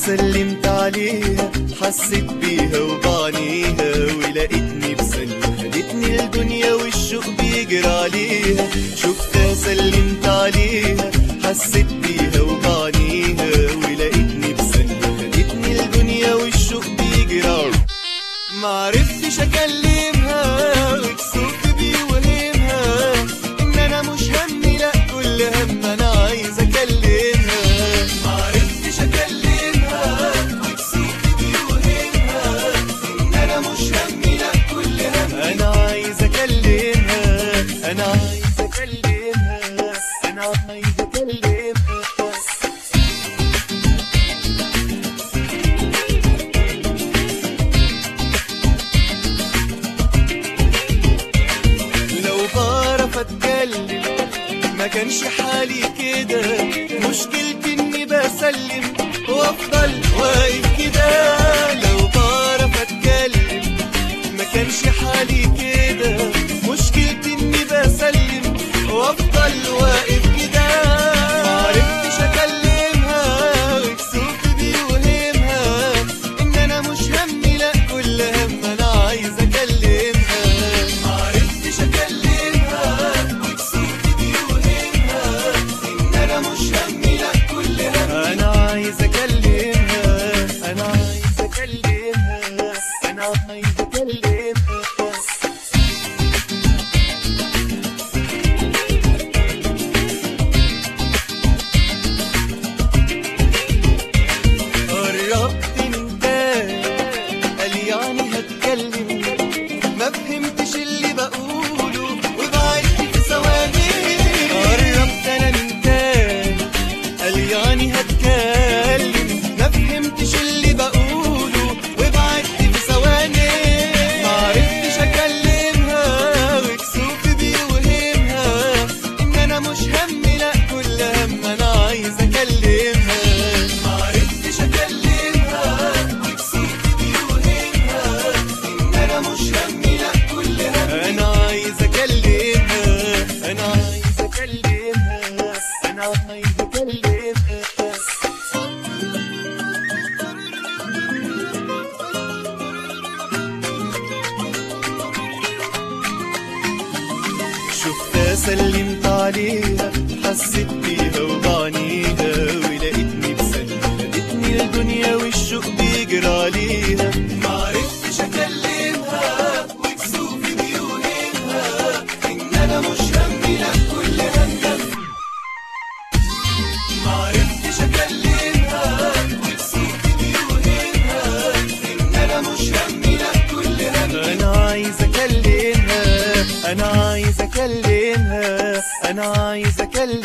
سلمت عليها حسيت بيها وبعنيها ولقيتني بثانية خدتني الدنيا والشوق بيجري عليها شفتها سلمت عليها حسيت بيها وبعنيها ولقيتني بثانية خدتني الدنيا والشوق بيجري عليها معرفتش اكلمها وكسوف بيوهمها ان انا مش همي لا كل هم انا عايز اكلمها معرفتش اكلمها وكسوف بيوهمها ان انا مش همي لا كل هم انا عايز اكلمها انا عايز اكلمها انا عايز اكلمها لو بعرف اتكلم ما كانش حالي كده مشكلتي اني بسلم وافضل واقف كده لو بعرف اتكلم ما كانش حالي كده مشكلتي اني بسلم وافضل واقف كده معرفتش اكلمها وكسوف بيوهمها ان انا مش همي لا كل هم انا عايز اكلمها معرفتش اكلمها وكسوف بيوهمها ان انا مش همي لا كل هم انا عايز اكلمها انا عايز اكلمها انا عايز اكلمها قربت انت قال يعني هتكلم ما فهمتش اللي بقوله وبعدت في ثواني قربت انا من تاني قال يعني هتكلم ما فهمتش اللي بقوله وبعدت في ثواني معرفتش اكلمها وكسوف بيوهمها ان انا مش همي لا كل هم انا عايز اكلمها معرفتش اكلمها وكسوف بيوهمها ان انا مش همي لا كل هم انا عايز اكلمها انا عايز اكلمها انا عايز اكلمها شفتها سلمت عليها حسيت بيها وبعنيها ولقيتني بثانية خدتني الدنيا والشوق بيجري عليها معرفتش اكلمها وكسوفي بيوهمها ان انا مش همي لا كل هم معرفتش اكلمها وكسوفي بيوهمها ان انا مش همي لا كل هم انا عايز اكلمها انا عايز اكلمها انا عايز اكلمها